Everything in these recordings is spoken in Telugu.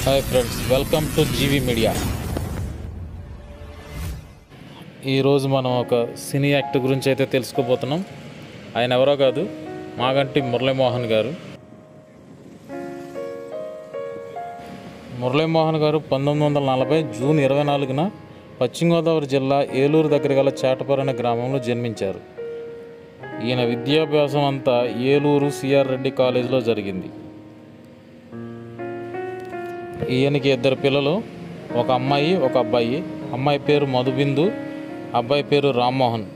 hi friends welcome to GV media ఈరోజు మనం ఒక సినీ యాక్టర్ గురించి అయితే తెలుసుకోబోతున్నాం ఆయన ఎవరో కాదు మాగంటి మురళీమోహన్ గారు మురళీమోహన్ గారు పంతొమ్మిది వందల నలభై జూన్ ఇరవై నాలుగున పశ్చిమ గోదావరి జిల్లా ఏలూరు దగ్గర గల చాటపర్ అనే గ్రామంలో జన్మించారు ఈయన విద్యాభ్యాసం అంతా ఏలూరు సిఆర్ రెడ్డి కాలేజీలో జరిగింది ఈయనకి ఇద్దరు పిల్లలు ఒక అమ్మాయి ఒక అబ్బాయి అమ్మాయి పేరు మధుబిందు అబ్బాయి పేరు రామ్మోహన్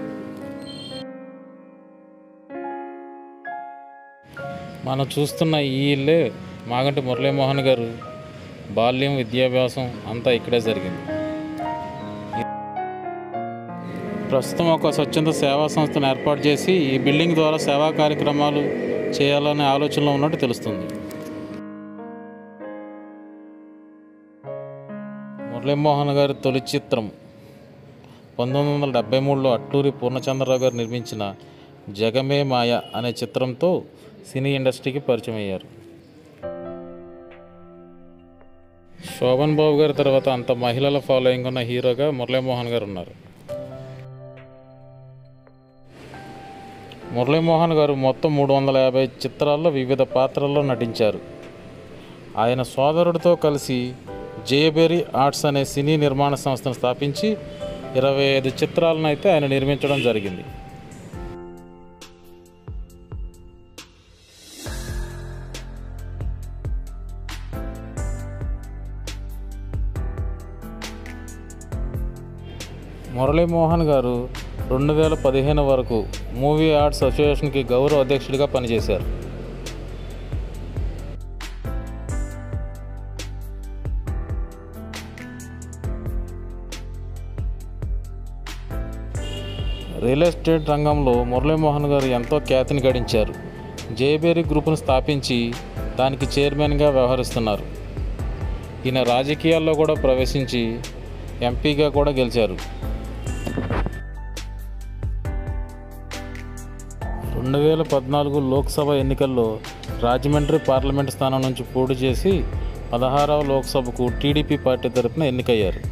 మనం చూస్తున్న ఈ ఇల్లే మాగంటి మురళీమోహన్ గారు బాల్యం విద్యాభ్యాసం అంతా ఇక్కడే జరిగింది ప్రస్తుతం ఒక స్వచ్ఛంద సేవా సంస్థను ఏర్పాటు చేసి ఈ బిల్డింగ్ ద్వారా సేవా కార్యక్రమాలు చేయాలనే ఆలోచనలో ఉన్నట్టు తెలుస్తుంది మురళీమోహన్ గారి తొలి చిత్రం పంతొమ్మిది వందల డెబ్బై మూడులో అట్టూరి పూర్ణచంద్రరావు గారు నిర్మించిన జగమే మాయ అనే చిత్రంతో సినీ ఇండస్ట్రీకి పరిచయం అయ్యారు శోభన్ బాబు గారి తర్వాత అంత మహిళల ఫాలోయింగ్ ఉన్న హీరోగా మురళీమోహన్ గారు ఉన్నారు మురళీమోహన్ గారు మొత్తం మూడు వందల యాభై చిత్రాల్లో వివిధ పాత్రల్లో నటించారు ఆయన సోదరుడితో కలిసి జేబెరీ ఆర్ట్స్ అనే సినీ నిర్మాణ సంస్థను స్థాపించి ఇరవై ఐదు చిత్రాలను అయితే ఆయన నిర్మించడం జరిగింది మురళీమోహన్ గారు రెండు వేల పదిహేను వరకు మూవీ ఆర్ట్స్ అసోసియేషన్కి గౌరవ అధ్యక్షుడిగా పనిచేశారు రియల్ ఎస్టేట్ రంగంలో మురళీమోహన్ గారు ఎంతో ఖ్యాతిని గడించారు జేబేరీ గ్రూప్ను స్థాపించి దానికి చైర్మన్గా వ్యవహరిస్తున్నారు ఈయన రాజకీయాల్లో కూడా ప్రవేశించి ఎంపీగా కూడా గెలిచారు రెండు వేల పద్నాలుగు లోక్సభ ఎన్నికల్లో రాజమండ్రి పార్లమెంట్ స్థానం నుంచి పోటీ చేసి పదహారవ లోక్సభకు టీడీపీ పార్టీ తరపున ఎన్నికయ్యారు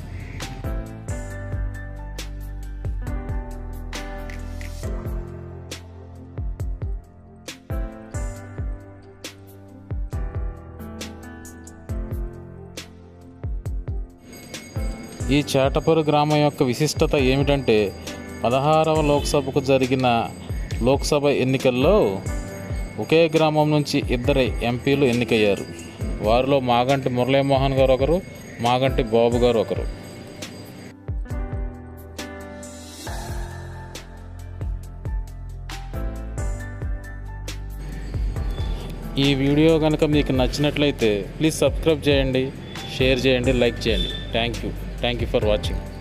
ఈ చేటపరు గ్రామం యొక్క విశిష్టత ఏమిటంటే పదహారవ లోక్సభకు జరిగిన లోక్సభ ఎన్నికల్లో ఒకే గ్రామం నుంచి ఇద్దరు ఎంపీలు ఎన్నికయ్యారు వారిలో మాగంటి మురళీమోహన్ గారు ఒకరు మాగంటి బాబు గారు ఒకరు ఈ వీడియో కనుక మీకు నచ్చినట్లయితే ప్లీజ్ సబ్స్క్రైబ్ చేయండి షేర్ చేయండి లైక్ చేయండి thank you thank you for watching